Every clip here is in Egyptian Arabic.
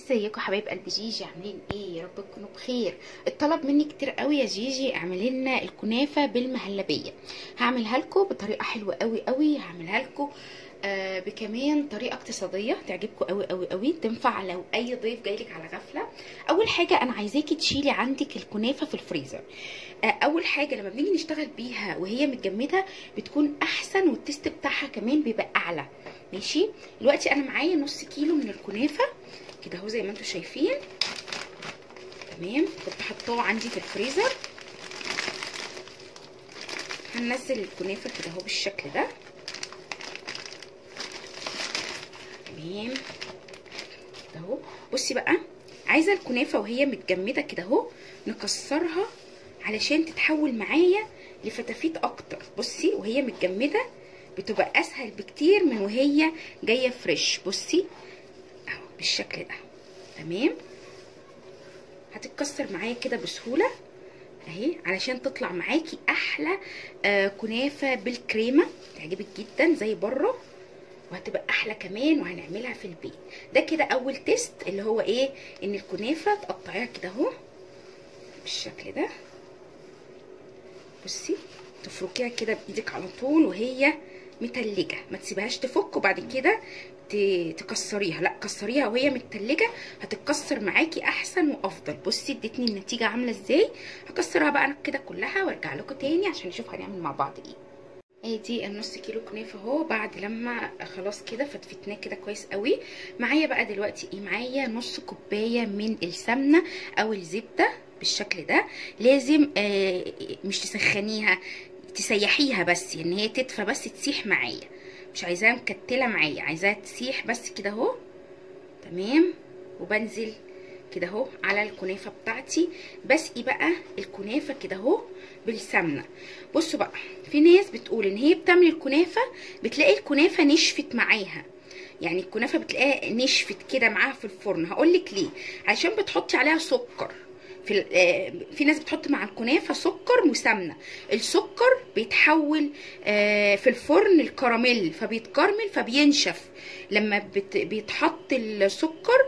ازيكم حبايب قلب جيجي عاملين ايه يا رب تكونوا بخير الطلب مني كتير قوي يا جيجي اعملي لنا الكنافه بالمهلبيه هعملها لكم بطريقه حلوه قوي قوي هعملها لكم آه بكمان طريقه اقتصاديه تعجبكم قوي قوي قوي تنفع لو اي ضيف جايلك على غفله اول حاجه انا عايزاكي تشيلي عندك الكنافه في الفريزر آه اول حاجه لما بنيجي نشتغل بيها وهي متجمده بتكون احسن والتست بتاعها كمان بيبقى اعلى ماشي دلوقتي انا معايا نص كيلو من الكنافه كده اهو زي ما انتم شايفين تمام كنت حطاه عندي في الفريزر هننزل الكنافه كده اهو بالشكل ده تمام كده اهو بصي بقى عايزه الكنافه وهي متجمده كده اهو نكسرها علشان تتحول معايا لفتافيت اكتر بصي وهي متجمده بتبقى اسهل بكتير من وهي جايه فريش بصي اهو بالشكل ده تمام هتتكسر معايا كده بسهوله اهي علشان تطلع معاكي احلى آه كنافه بالكريمه تعجبك جدا زي بره وهتبقى احلى كمان وهنعملها في البيت ده كده اول تيست اللي هو ايه ان الكنافه تقطعيها كده اهو بالشكل ده بصي تفركيها كده بايدك على طول وهي متلجه ما تسيبهاش تفك وبعد كده تكسريها لا كسريها وهي متلجه هتتكسر معاكي احسن وافضل بصي ادتني النتيجه عامله ازاي هكسرها بقى انا كده كلها وارجع لكم تاني عشان نشوف هنعمل مع بعض ايه ادي النص كيلو كنافه اهو بعد لما خلاص كده فتفتناه كده كويس قوي معايا بقى دلوقتي ايه معايا نص كوبايه من السمنه او الزبده بالشكل ده لازم آه مش تسخنيها تسيحيها بس ان هي تدفى بس تسيح معايا مش عايزاها مكتله معايا عايزاها تسيح بس كده اهو تمام وبنزل كده اهو على الكنافه بتاعتي بسقي بقى الكنافه كده اهو بالسمنه بصوا بقى في ناس بتقول ان هي بتعمل الكنافه بتلاقي الكنافه نشفت معاها يعني الكنافه بتلاقيها نشفت كده معاها في الفرن هقول لك ليه عشان بتحطي عليها سكر في في ناس بتحط مع الكنافه سكر وسمنه السكر بيتحول في الفرن الكراميل فبيتكرمل فبينشف لما بيتحط السكر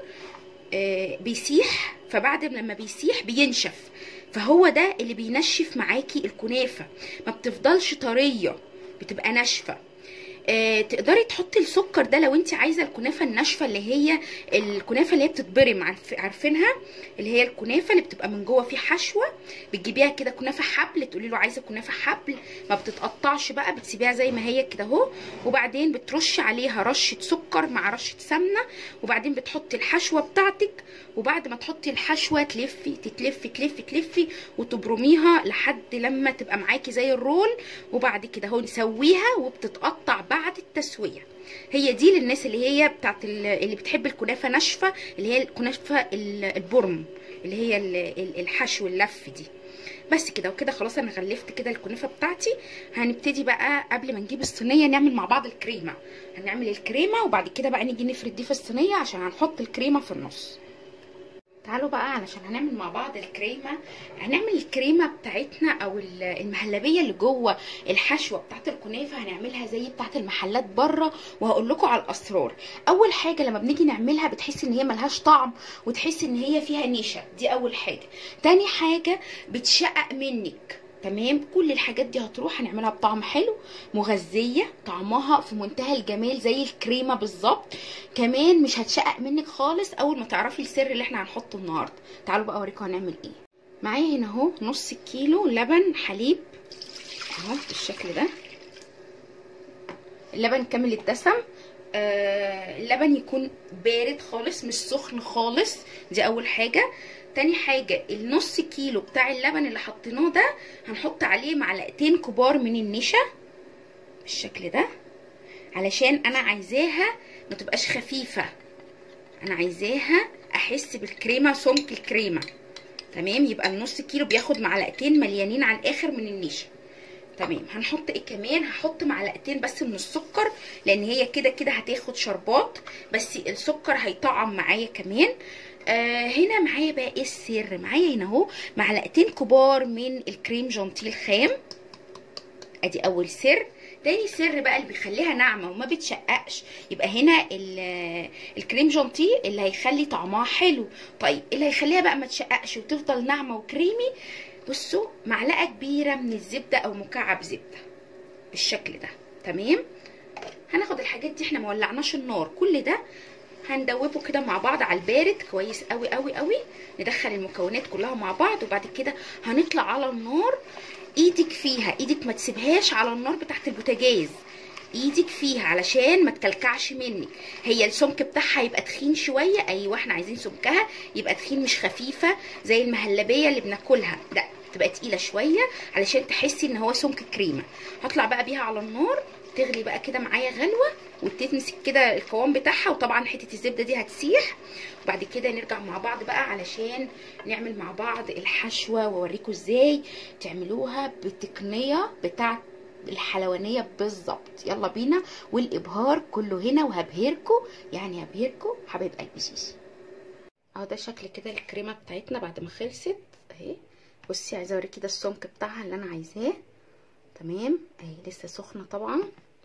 بيسيح فبعد لما بيسيح بينشف فهو ده اللي بينشف معاكي الكنافه ما بتفضلش طريه بتبقى ناشفه آه تقدري تحطي السكر ده لو انت عايزه الكنافه الناشفه اللي هي الكنافه اللي هي بتتبرم عارفينها اللي هي الكنافه اللي بتبقى من جوه في حشوه بتجيبيها كده كنافه حبل تقولي له عايزه كنافه حبل ما بتتقطعش بقى بتسيبيها زي ما هي كده اهو وبعدين بترشي عليها رشه سكر مع رشه سمنه وبعدين بتحطي الحشوه بتاعتك وبعد ما تحطي الحشوه تلفي تتلفي تلفي تلفي وتبرميها لحد لما تبقى معاكي زي الرول وبعد كده اهو نسويها وبتتقطع بعد التسويه هي دي للناس اللي هي بتاعت اللي بتحب الكنافه ناشفه اللي هي الكنافه البرم اللي هي الحشو اللف دي بس كده وكده خلاص انا غلفت كده الكنافه بتاعتي هنبتدي بقى قبل ما نجيب الصينيه نعمل مع بعض الكريمه هنعمل الكريمه وبعد كده بقى نيجي نفرد دي في الصينيه عشان هنحط الكريمه في النص تعالوا بقى علشان هنعمل مع بعض الكريمه هنعمل الكريمه بتاعتنا او المهلبيه اللي جوه الحشوه بتاعت الكنافه هنعملها زي بتاعت المحلات بره وهقول لكم على الاسرار اول حاجه لما بنيجي نعملها بتحسي ان هي ملهاش طعم وتحسي ان هي فيها نشا دي اول حاجه تاني حاجه بتشقق منك تمام كل الحاجات دي هتروح هنعملها بطعم حلو مغذيه طعمها في منتهى الجمال زي الكريمه بالظبط كمان مش هتشقق منك خالص اول ما تعرفي السر اللي احنا هنحطه النهارده تعالوا بقى اوريكم هنعمل ايه معايا هنا اهو نص كيلو لبن حليب اهو بالشكل ده اللبن كامل الدسم آه اللبن يكون بارد خالص مش سخن خالص دي اول حاجه تاني حاجة النص كيلو بتاع اللبن اللي حطيناه ده هنحط عليه معلقتين كبار من النشا بالشكل ده علشان انا عايزاها ما تبقاش خفيفة انا عايزاها احس بالكريمة سمك الكريمة تمام يبقى النص كيلو بياخد معلقتين مليانين على الاخر من النشا تمام هنحط ايه كمان هحط معلقتين بس من السكر لان هي كده كده هتاخد شربات بس السكر هيطعم معايا كمان آه هنا معايا بقى ايه السر معايا هنا اهو معلقتين كبار من الكريم جانتيه الخام ادي اول سر تاني سر بقى اللي بيخليها ناعمه وما بتشققش يبقى هنا ال- الكريم جانتيه اللي هيخلي طعمها حلو طيب اللي هيخليها بقى ما تشققش وتفضل ناعمه وكريمي بصوا معلقه كبيره من الزبده او مكعب زبده بالشكل ده تمام هناخد الحاجات دي احنا ما ولعناش النار كل ده هندوبه كده مع بعض على البارد كويس قوي قوي قوي ندخل المكونات كلها مع بعض وبعد كده هنطلع على النار ايدك فيها ايدك ما تسيبهاش على النار بتاعت البوتاجاز ايدك فيها علشان ما تكلكعش منك هي السمك بتاعها يبقى تخين شويه ايوه احنا عايزين سمكها يبقى تخين مش خفيفه زي المهلبيه اللي بناكلها لا تبقى تقيله شويه علشان تحسي ان هو سمك كريمه هطلع بقى بيها على النار تغلي بقى كده معايا غلوه وتمسك كده القوام بتاعها وطبعا حته الزبده دي هتسيح وبعد كده نرجع مع بعض بقى علشان نعمل مع بعض الحشوه واوريكم ازاي تعملوها بالتقنيه بتاعه الحلوانيه بالظبط يلا بينا والابهار كله هنا وهبهركم يعني هبهركم حبايب قلبي شيشي اهو ده شكل كده الكريمه بتاعتنا بعد ما خلصت اهي بصي عايزه اوريكي ده السمك بتاعها اللي انا عايزاه تمام اهي لسه سخنه طبعا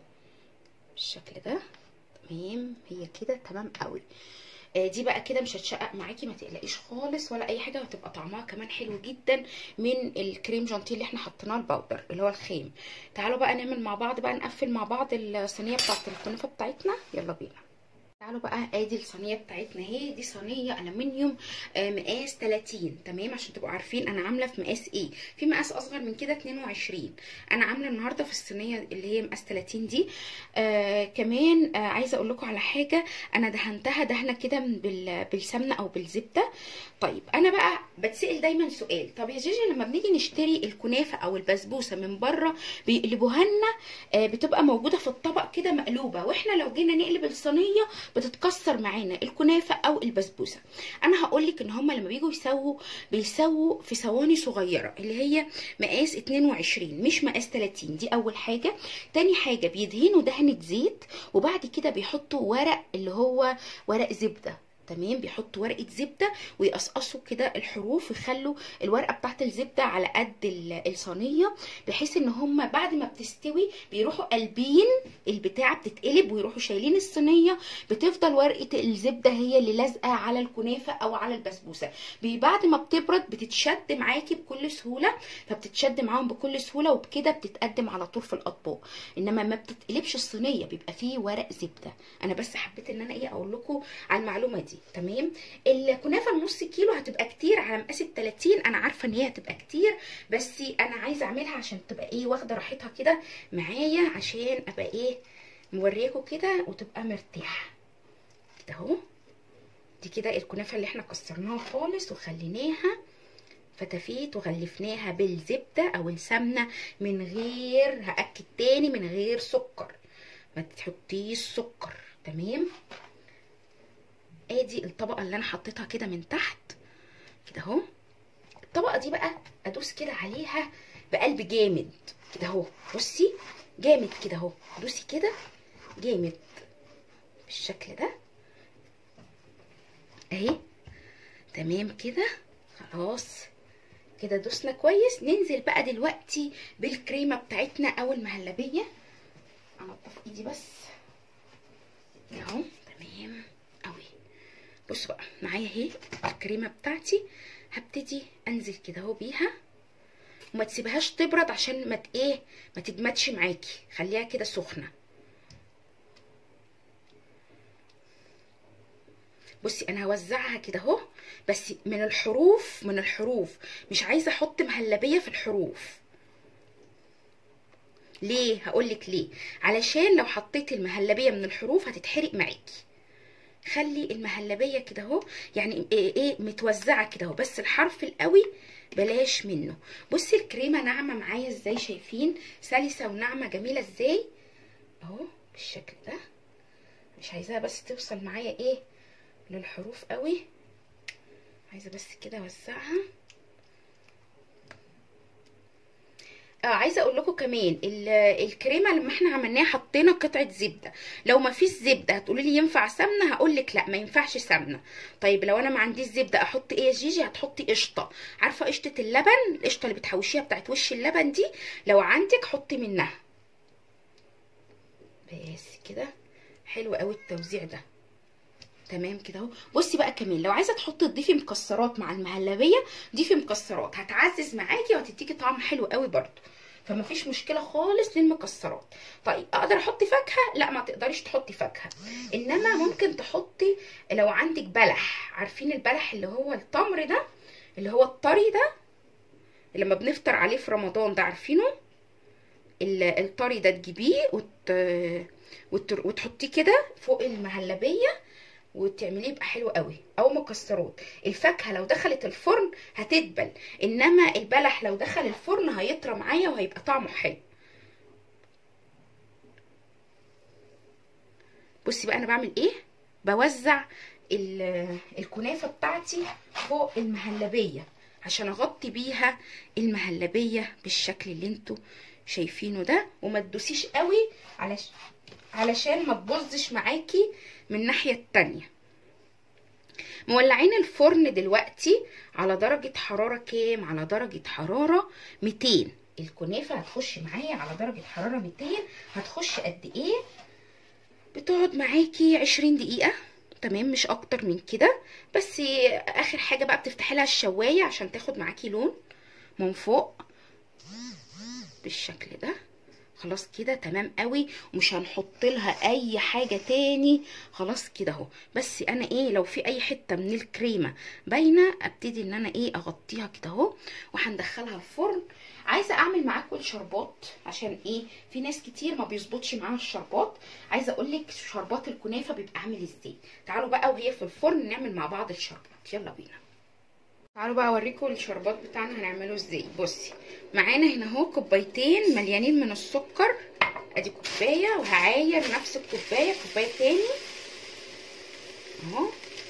بالشكل ده تمام هي كده تمام قوي آه دي بقى كده مش هتشقق معاكي ما تقلقيش خالص ولا اي حاجه وهتبقى طعمها كمان حلو جدا من الكريم جانتيه اللي احنا حطيناه الباودر اللي هو الخام تعالوا بقى نعمل مع بعض بقى نقفل مع بعض الصينيه بتاعت الكنافه بتاعتنا يلا بينا تعالوا بقى ادي الصينيه بتاعتنا اهي دي صينيه الومنيوم آه مقاس 30 تمام عشان تبقوا عارفين انا عامله في مقاس ايه في مقاس اصغر من كده 22 انا عامله النهارده في الصينيه اللي هي مقاس 30 دي آه كمان آه عايزه اقول لكم على حاجه انا دهنتها دهنه كده بال- بالسمنه او بالزبده طيب انا بقى بتسال دايما سؤال طب يا جيجي لما بنيجي نشتري الكنافه او البسبوسه من بره بيقلبوها لنا آه بتبقى موجوده في الطبق كده مقلوبه واحنا لو جينا نقلب الصينيه بتتكسر معانا الكنافه او البسبوسه انا هقول لك ان هم لما بيجوا يسووا بيسووا في صواني صغيره اللي هي مقاس 22 مش مقاس 30 دي اول حاجه تاني حاجه بيدهنوا دهنه زيت وبعد كده بيحطوا ورق اللي هو ورق زبده تمام بيحطوا ورقه زبده ويقصقصوا كده الحروف ويخلوا الورقه بتاعت الزبده على قد ال- الصينيه بحيث ان هم بعد ما بتستوي بيروحوا قلبين البتاعه بتتقلب ويروحوا شايلين الصينيه بتفضل ورقه الزبده هي اللي لازقه على الكنافه او على البسبوسه بي- بعد ما بتبرد بتتشد معاكي بكل سهوله فبتتشد معاهم بكل سهوله وبكده بتتقدم على طول في الاطباق انما ما بتتقلبش الصينيه بيبقى فيه ورق زبده انا بس حبيت ان انا ايه اقول لكم على المعلومه دي تمام الكنافه النص كيلو هتبقى كتير على مقاس ال 30 انا عارفه ان هي هتبقى كتير بس انا عايزه اعملها عشان تبقى ايه واخده راحتها كده معايا عشان ابقى ايه موريكم كده وتبقى مرتاحه كده اهو دي كده الكنافه اللي احنا كسرناها خالص وخليناها فتافيت وغلفناها بالزبده او السمنه من غير هاكد تاني من غير سكر ما تحطيش سكر تمام ادي الطبقه اللي انا حطيتها كده من تحت كده اهو الطبقه دي بقى ادوس كده عليها بقلب جامد كده اهو بصي جامد كده اهو دوسي كده جامد بالشكل ده اهي تمام كده خلاص كده دوسنا كويس ننزل بقى دلوقتي بالكريمه بتاعتنا او المهلبيه انضف ايدي بس اهو تمام قوي بصوا بقى معايا اهي الكريمه بتاعتي هبتدي انزل كده اهو بيها وما تسيبهاش تبرد عشان ما ت- ايه ما تجمدش معاكي خليها كده سخنه بصي انا هوزعها كده اهو بس من الحروف من الحروف مش عايزه احط مهلبيه في الحروف ليه هقولك ليه علشان لو حطيت المهلبيه من الحروف هتتحرق معاكي خلي المهلبيه كده اهو يعني ايه, إيه متوزعه كده اهو بس الحرف القوي بلاش منه بصي الكريمه ناعمه معايا ازاي شايفين سلسه وناعمه جميله ازاي اهو بالشكل ده مش عايزاها بس توصل معايا ايه للحروف قوي عايزه بس كده اوزعها اه عايزه اقول لكم كمان ال- الكريمه لما احنا عملناها حطينا قطعه زبده لو ما فيش زبده هتقولي لي ينفع سمنه هقول لك لا ما ينفعش سمنه طيب لو انا ما عنديش زبده احط ايه يا جيجي هتحطي قشطه عارفه قشطه اللبن القشطه اللي بتحوشيها بتاعت وش اللبن دي لو عندك حطي منها بس كده حلو قوي التوزيع ده تمام كده اهو بصي بقى كمان لو عايزه تحطي تضيفي مكسرات مع المهلبيه ضيفي مكسرات هتعزز معاكي وهتديكي طعم حلو قوي برده فما فيش مشكله خالص للمكسرات طيب اقدر احط فاكهه لا ما تقدريش تحطي فاكهه انما ممكن تحطي لو عندك بلح عارفين البلح اللي هو التمر ده اللي هو الطري ده اللي لما بنفطر عليه في رمضان ده عارفينه الطري ده تجيبيه وت... وت... وتحطيه كده فوق المهلبيه وتعمليه يبقى حلو قوي او مكسرات الفاكهه لو دخلت الفرن هتدبل انما البلح لو دخل الفرن هيطرى معايا وهيبقى طعمه حلو بصي بقى انا بعمل ايه بوزع الكنافه بتاعتي فوق المهلبيه عشان اغطي بيها المهلبيه بالشكل اللي انتوا شايفينه ده وما تدوسيش قوي علشان علشان ما تبوظش معاكي من الناحيه التانية مولعين الفرن دلوقتي على درجه حراره كام على درجه حراره 200 الكنافه هتخش معايا على درجه حراره 200 هتخش قد ايه بتقعد معاكي 20 دقيقه تمام مش اكتر من كده بس اخر حاجه بقى بتفتحي لها الشوايه عشان تاخد معاكي لون من فوق بالشكل ده خلاص كده تمام قوي ومش هنحط لها اي حاجه تاني خلاص كده اهو بس انا ايه لو في اي حته من الكريمه باينه ابتدي ان انا ايه اغطيها كده اهو وهندخلها الفرن عايزه اعمل معاكم الشربات عشان ايه في ناس كتير ما بيظبطش معاها الشربات عايزه اقول لك شربات الكنافه بيبقى عامل ازاي تعالوا بقى وهي في الفرن نعمل مع بعض الشربات يلا بينا تعالوا بقى اوريكم الشربات بتاعنا هنعمله ازاي بصي معانا هنا اهو كوبايتين مليانين من السكر ادي كوبايه وهعاير نفس الكوبايه كوبايه تاني اهو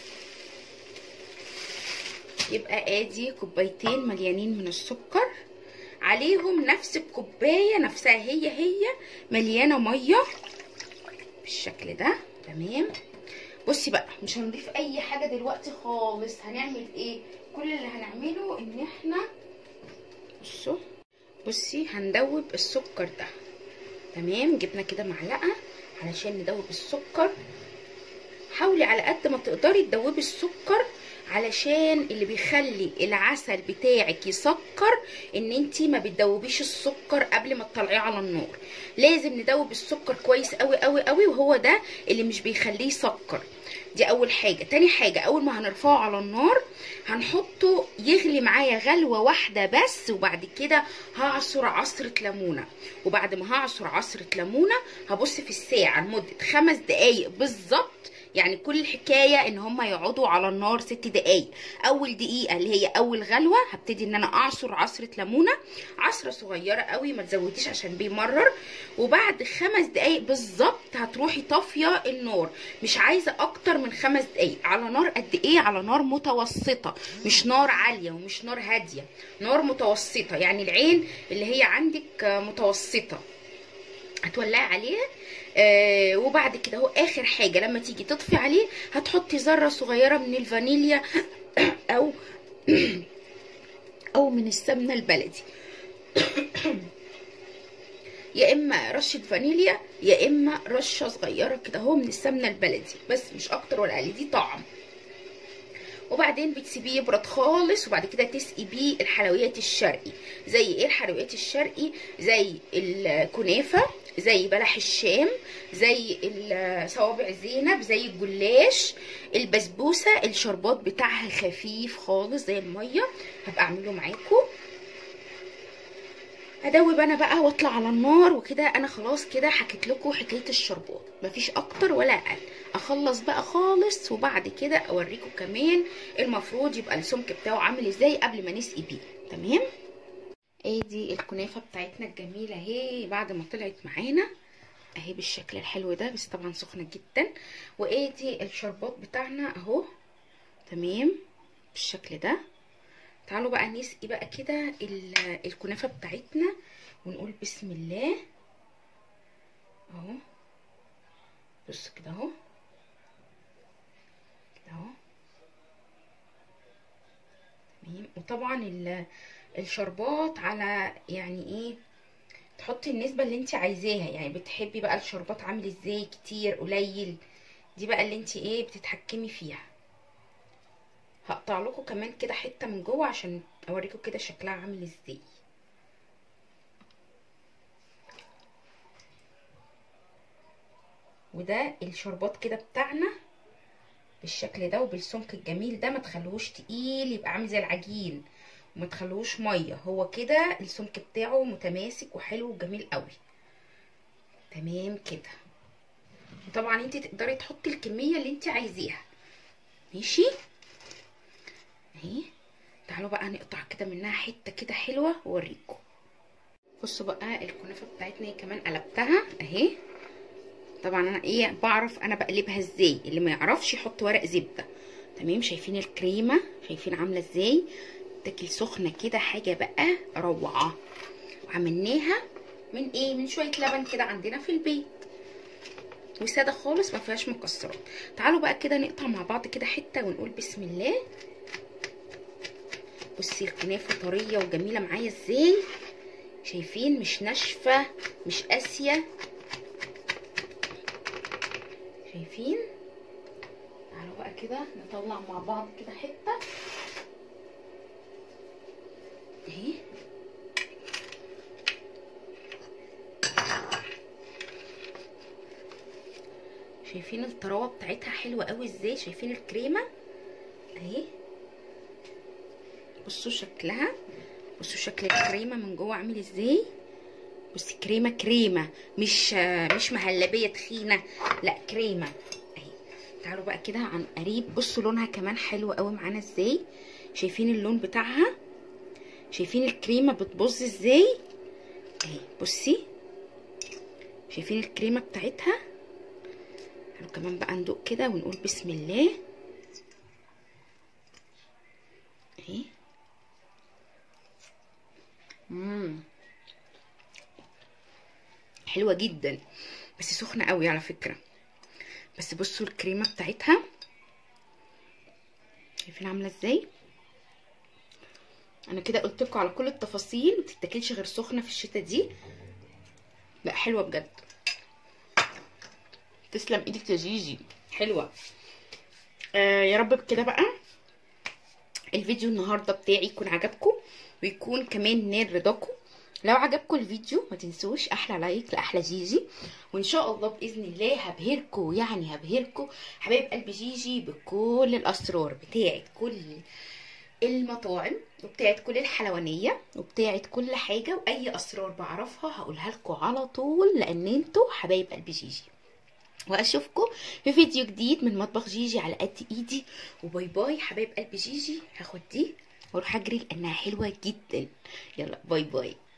يبقى ادي كوبايتين مليانين من السكر عليهم نفس الكوبايه نفسها هي هي مليانه ميه بالشكل ده تمام بصي بقى مش هنضيف اي حاجه دلوقتي خالص هنعمل ايه كل اللي هنعمله ان احنا بصوا بصي هندوب السكر ده تمام جبنا كده معلقه علشان ندوب السكر حاولي على قد ما تقدري تدوبي السكر علشان اللي بيخلي العسل بتاعك يسكر ان انتي ما بتدوبيش السكر قبل ما تطلعيه على النار لازم ندوب السكر كويس قوي قوي قوي وهو ده اللي مش بيخليه يسكر دي اول حاجه تاني حاجه اول ما هنرفعه على النار هنحطه يغلي معايا غلوه واحده بس وبعد كده هعصر عصره ليمونه وبعد ما هعصر عصره ليمونه هبص في الساعه لمده خمس دقايق بالظبط يعني كل الحكايه ان هم يقعدوا على النار ست دقايق اول دقيقه اللي هي اول غلوه هبتدي ان انا اعصر عصره ليمونه عصره صغيره قوي ما تزوديش عشان بيمرر وبعد خمس دقايق بالظبط هتروحي طافيه النار مش عايزه اكتر من خمس دقايق على نار قد ايه على نار متوسطه مش نار عاليه ومش نار هاديه نار متوسطه يعني العين اللي هي عندك متوسطه هتولعي عليها آه وبعد كده اهو اخر حاجه لما تيجي تطفي عليه هتحطي ذره صغيره من الفانيليا او او من السمنه البلدي يا اما رشه فانيليا يا اما رشه صغيره كده اهو من السمنه البلدي بس مش اكتر ولا اقل دي طعم وبعدين بتسيبيه يبرد خالص وبعد كده تسقي بيه الحلويات الشرقي زي ايه الحلويات الشرقي زي الكنافه زي بلح الشام زي صوابع زينب زي الجلاش البسبوسه الشربات بتاعها خفيف خالص زي الميه هبقى اعمله معاكم ادوب انا بقى واطلع على النار وكده انا خلاص كده حكيت لكم حكايه الشربات مفيش اكتر ولا اقل اخلص بقى خالص وبعد كده اوريكم كمان المفروض يبقى السمك بتاعه عامل ازاي قبل ما نسقي بيه تمام ادي الكنافه بتاعتنا الجميله اهي بعد ما طلعت معانا اهي بالشكل الحلو ده بس طبعا سخنه جدا وادي الشربات بتاعنا اهو تمام بالشكل ده تعالوا بقى نسقي بقى كده الكنافه بتاعتنا ونقول بسم الله اهو بص كده اهو كده اهو تمام وطبعا الشربات على يعني ايه تحطي النسبه اللي انت عايزاها يعني بتحبي بقى الشربات عامل ازاي كتير قليل دي بقى اللي انت ايه بتتحكمي فيها هقطع لكم كمان كده حته من جوه عشان اوريكم كده شكلها عامل ازاي وده الشربات كده بتاعنا بالشكل ده وبالسمك الجميل ده ما تخلوهوش تقيل يبقى عامل زي العجين وما تخلوهوش ميه هو كده السمك بتاعه متماسك وحلو وجميل قوي تمام كده وطبعا انت تقدري تحطي الكميه اللي انت عايزاها ماشي اهي تعالوا بقى نقطع كده منها حته كده حلوه واوريكم بصوا بقى الكنافه بتاعتنا هي كمان قلبتها اهي طبعا انا ايه بعرف انا بقلبها ازاي اللي ما يعرفش يحط ورق زبده تمام شايفين الكريمه شايفين عامله ازاي تاكل سخنه كده حاجه بقى روعه وعملناها من ايه من شويه لبن كده عندنا في البيت وساده خالص ما فيهاش مكسرات تعالوا بقى كده نقطع مع بعض كده حته ونقول بسم الله بصي الكنافه طريه وجميله معايا ازاي شايفين مش ناشفه مش قاسيه شايفين تعالوا بقى كده نطلع مع بعض كده حته اهي شايفين الطراوه بتاعتها حلوه قوي ازاي شايفين الكريمه اهي بصوا شكلها بصوا شكل الكريمه من جوه عامل ازاي بصي كريمه كريمه مش مش مهلبيه تخينه لا كريمه اهي تعالوا بقى كده عن قريب بصوا لونها كمان حلو قوي معانا ازاي شايفين اللون بتاعها شايفين الكريمه بتبظ ازاي اهي بصي شايفين الكريمه بتاعتها تعالوا كمان بقى ندوق كده ونقول بسم الله اهي امم حلوه جدا بس سخنه قوي على فكره بس بصوا الكريمه بتاعتها شايفين عامله ازاي انا كده قلت لكم على كل التفاصيل ما بتتاكلش غير سخنه في الشتا دي لا حلوه بجد تسلم ايدك يا جيجي حلوه آه يا رب كده بقى الفيديو النهارده بتاعي يكون عجبكم ويكون كمان نال رضاكم لو عجبكم الفيديو ما تنسوش احلى لايك لاحلى جيجي وان شاء الله باذن الله هبهركم يعني هبهركم حبايب قلب جيجي بكل الاسرار بتاعت كل المطاعم وبتاعت كل الحلوانيه وبتاعت كل حاجه واي اسرار بعرفها هقولها لكم على طول لان انتوا حبايب قلب جيجي واشوفكم في فيديو جديد من مطبخ جيجي على قد ايدي وباي باي حبايب قلب جيجي هاخد دي واروح اجري لانها حلوه جدا يلا باي باي